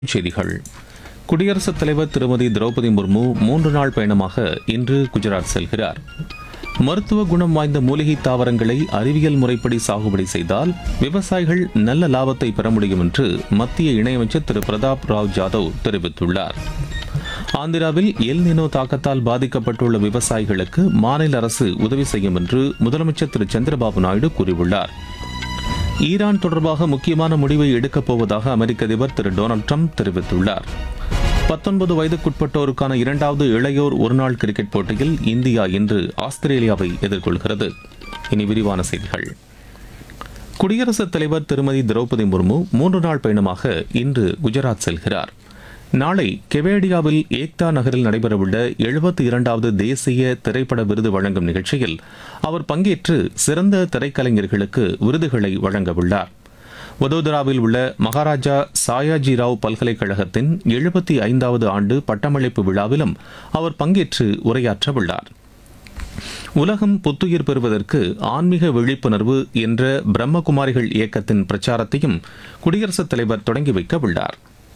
செய்திகள் குடியரசுத் தலைவர் திருமதி திரௌபதி முர்மு மூன்று நாள் பயணமாக இன்று குஜராத் செல்கிறார் மருத்துவ குணம் வாய்ந்த மூலிகை தாவரங்களை அறிவியல் முறைப்படி சாகுபடி செய்தால் விவசாயிகள் நல்ல லாபத்தை பெற முடியும் என்று மத்திய இணையமைச்சர் திரு பிரதாப் ராவ் ஜாதவ் தெரிவித்துள்ளார் ஆந்திராவில் எல் நினோ தாக்கத்தால் பாதிக்கப்பட்டுள்ள விவசாயிகளுக்கு மாநில அரசு உதவி செய்யும் என்று முதலமைச்சர் திரு சந்திரபாபு நாயுடு கூறியுள்ளார் ஈரான் தொடர்பாக முக்கியமான முடிவை எடுக்கப் போவதாக அமெரிக்க அதிபர் திரு டொனால்ட் ட்ரம்ப் தெரிவித்துள்ளார் பத்தொன்பது வயதுக்குட்பட்டோருக்கான இரண்டாவது இளையோர் ஒருநாள் கிரிக்கெட் போட்டியில் இந்தியா இன்று ஆஸ்திரேலியாவை எதிர்கொள்கிறது இனி விரிவான செய்திகள் குடியரசுத் தலைவர் திருமதி திரௌபதி முர்மு மூன்று நாள் பயணமாக இன்று குஜராத் செல்கிறார் நாளை கெவேடியாவில் ஏக்தா நகரில் நடைபெறவுள்ள எழுபத்தி இரண்டாவது தேசிய திரைப்பட விருது வழங்கும் நிகழ்ச்சியில் அவர் பங்கேற்று சிறந்த திரைக்கலைஞர்களுக்கு விருதுகளை வழங்கவுள்ளார் வதோதராவில் உள்ள மகாராஜா சாயாஜி ராவ் பல்கலைக்கழகத்தின் எழுபத்தி ஐந்தாவது ஆண்டு பட்டமளிப்பு விழாவிலும் அவர் பங்கேற்று உரையாற்றவுள்ளார் உலகம் புத்துயிர் பெறுவதற்கு ஆன்மீக விழிப்புணர்வு என்ற பிரம்மகுமாரிகள் இயக்கத்தின் பிரச்சாரத்தையும் குடியரசுத் தலைவர் தொடங்கி வைக்க உள்ளார்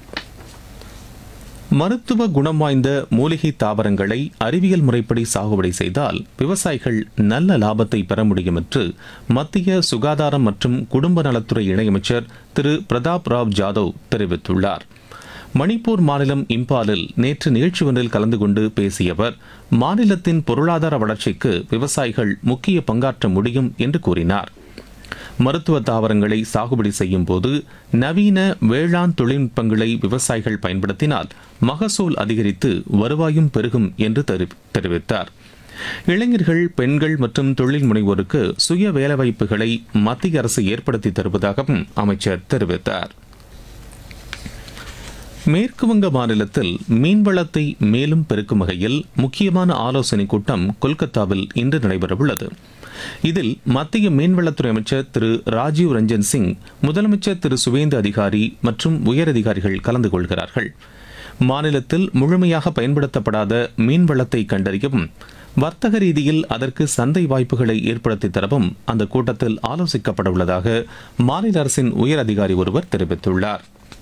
மருத்துவ குணம் வாய்ந்த மூலிகை தாவரங்களை அறிவியல் முறைப்படி சாகுபடி செய்தால் விவசாயிகள் நல்ல லாபத்தை பெற முடியும் என்று மத்திய சுகாதாரம் மற்றும் குடும்ப நலத்துறை இணையமைச்சர் திரு பிரதாப் ராவ் ஜாதவ் தெரிவித்துள்ளார் மணிப்பூர் மாநிலம் இம்பாலில் நேற்று நிகழ்ச்சி ஒன்றில் கலந்து கொண்டு பேசிய அவர் மாநிலத்தின் பொருளாதார வளர்ச்சிக்கு விவசாயிகள் முக்கிய பங்காற்ற முடியும் என்று கூறினார் மருத்துவ தாவரங்களை சாகுபடி செய்யும் போது நவீன வேளாண் தொழில்நுட்பங்களை விவசாயிகள் பயன்படுத்தினால் மகசூல் அதிகரித்து வருவாயும் பெருகும் என்று தெரி- தெரிவித்தார் இளைஞர்கள் பெண்கள் மற்றும் தொழில் முனைவோருக்கு சுய வேலைவாய்ப்புகளை மத்திய அரசு ஏற்படுத்தி தருவதாகவும் அமைச்சர் தெரிவித்தார் மேற்கு வங்க மாநிலத்தில் மீன்வளத்தை மேலும் பெருக்கும் வகையில் முக்கியமான ஆலோசனைக் கூட்டம் கொல்கத்தாவில் இன்று நடைபெறவுள்ளது இதில் மத்திய மீன்வளத்துறை அமைச்சர் திரு ராஜீவ் ரஞ்சன் சிங் முதலமைச்சர் திரு சுவேந்து அதிகாரி மற்றும் உயரதிகாரிகள் கலந்து கொள்கிறார்கள் மாநிலத்தில் முழுமையாக பயன்படுத்தப்படாத மீன்வளத்தை கண்டறியவும் வர்த்தக ரீதியில் அதற்கு சந்தை வாய்ப்புகளை ஏற்படுத்தி தரவும் அந்த கூட்டத்தில் ஆலோசிக்கப்பட உள்ளதாக மாநில அரசின் உயர் அதிகாரி ஒருவர் தெரிவித்துள்ளார்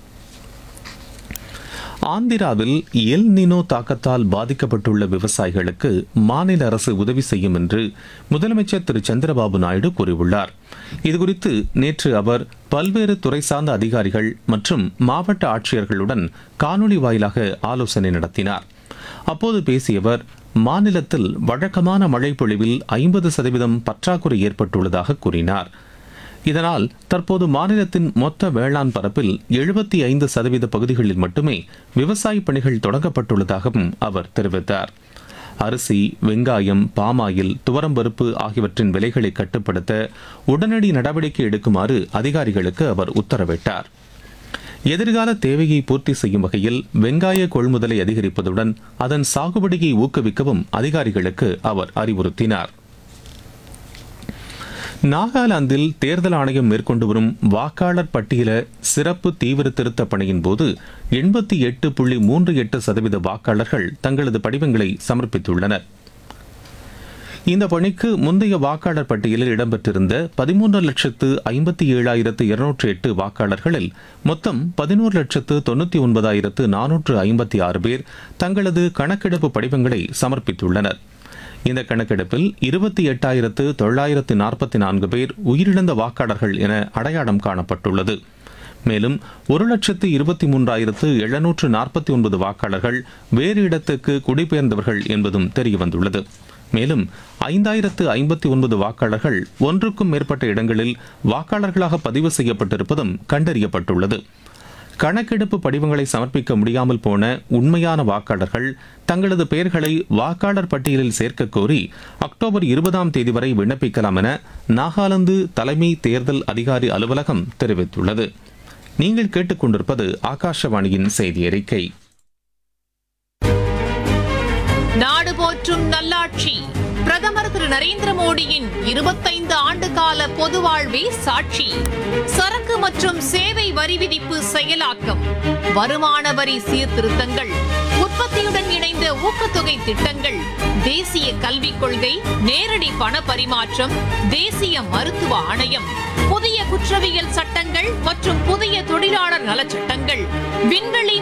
ஆந்திராவில் எல் நினோ தாக்கத்தால் பாதிக்கப்பட்டுள்ள விவசாயிகளுக்கு மாநில அரசு உதவி செய்யும் என்று முதலமைச்சர் திரு சந்திரபாபு நாயுடு கூறியுள்ளார் இதுகுறித்து நேற்று அவர் பல்வேறு துறை சார்ந்த அதிகாரிகள் மற்றும் மாவட்ட ஆட்சியர்களுடன் காணொலி வாயிலாக ஆலோசனை நடத்தினார் அப்போது பேசிய அவர் மாநிலத்தில் வழக்கமான மழை பொழிவில் ஐம்பது சதவீதம் பற்றாக்குறை ஏற்பட்டுள்ளதாக கூறினார் இதனால் தற்போது மாநிலத்தின் மொத்த வேளாண் பரப்பில் எழுபத்தி ஐந்து சதவீத பகுதிகளில் மட்டுமே விவசாய பணிகள் தொடங்கப்பட்டுள்ளதாகவும் அவர் தெரிவித்தார் அரிசி வெங்காயம் பாமாயில் துவரம்பருப்பு ஆகியவற்றின் விலைகளை கட்டுப்படுத்த உடனடி நடவடிக்கை எடுக்குமாறு அதிகாரிகளுக்கு அவர் உத்தரவிட்டார் எதிர்கால தேவையை பூர்த்தி செய்யும் வகையில் வெங்காய கொள்முதலை அதிகரிப்பதுடன் அதன் சாகுபடியை ஊக்குவிக்கவும் அதிகாரிகளுக்கு அவர் அறிவுறுத்தினார் நாகாலாந்தில் தேர்தல் ஆணையம் மேற்கொண்டு வரும் வாக்காளர் பட்டியல சிறப்பு தீவிர திருத்த பணியின் போது எண்பத்தி எட்டு புள்ளி மூன்று எட்டு சதவீத வாக்காளர்கள் தங்களது படிவங்களை சமர்ப்பித்துள்ளனர் இந்த பணிக்கு முந்தைய வாக்காளர் பட்டியலில் இடம்பெற்றிருந்த பதிமூன்று லட்சத்து ஐம்பத்தி ஏழாயிரத்து இருநூற்று எட்டு வாக்காளர்களில் மொத்தம் பதினோரு லட்சத்து தொண்ணூற்றி ஒன்பதாயிரத்து நானூற்று ஐம்பத்தி ஆறு பேர் தங்களது கணக்கெடுப்பு படிவங்களை சமர்ப்பித்துள்ளனர் இந்த கணக்கெடுப்பில் இருபத்தி எட்டாயிரத்து தொள்ளாயிரத்து நாற்பத்தி நான்கு பேர் உயிரிழந்த வாக்காளர்கள் என அடையாளம் காணப்பட்டுள்ளது மேலும் ஒரு லட்சத்து இருபத்தி மூன்றாயிரத்து எழுநூற்று நாற்பத்தி ஒன்பது வாக்காளர்கள் வேறு இடத்துக்கு குடிபெயர்ந்தவர்கள் என்பதும் தெரியவந்துள்ளது மேலும் ஐந்தாயிரத்து ஐம்பத்தி ஒன்பது வாக்காளர்கள் ஒன்றுக்கும் மேற்பட்ட இடங்களில் வாக்காளர்களாக பதிவு செய்யப்பட்டிருப்பதும் கண்டறியப்பட்டுள்ளது கணக்கெடுப்பு படிவங்களை சமர்ப்பிக்க முடியாமல் போன உண்மையான வாக்காளர்கள் தங்களது பெயர்களை வாக்காளர் பட்டியலில் சேர்க்க கோரி அக்டோபர் இருபதாம் தேதி வரை விண்ணப்பிக்கலாம் என நாகாலாந்து தலைமை தேர்தல் அதிகாரி அலுவலகம் தெரிவித்துள்ளது நீங்கள் கேட்டுக்கொண்டிருப்பது ஆகாஷவாணியின் செய்தி அறிக்கை நாடு போற்றும் நல்லாட்சி பிரதமர் திரு நரேந்திர மோடியின் இருபத்தைந்து ஆண்டு கால பொது வாழ்வே சாட்சி சரக்கு மற்றும் சேவை வரி விதிப்பு செயலாக்கம் வருமான வரி சீர்திருத்தங்கள் உற்பத்தியுடன் இணைந்த ஊக்கத்தொகை திட்டங்கள் தேசிய கல்விக் கொள்கை நேரடி பண பரிமாற்றம் தேசிய மருத்துவ ஆணையம் புதிய குற்றவியல் சட்டங்கள் மற்றும் புதிய தொழிலாளர் நலச்சட்டங்கள் விண்வெளி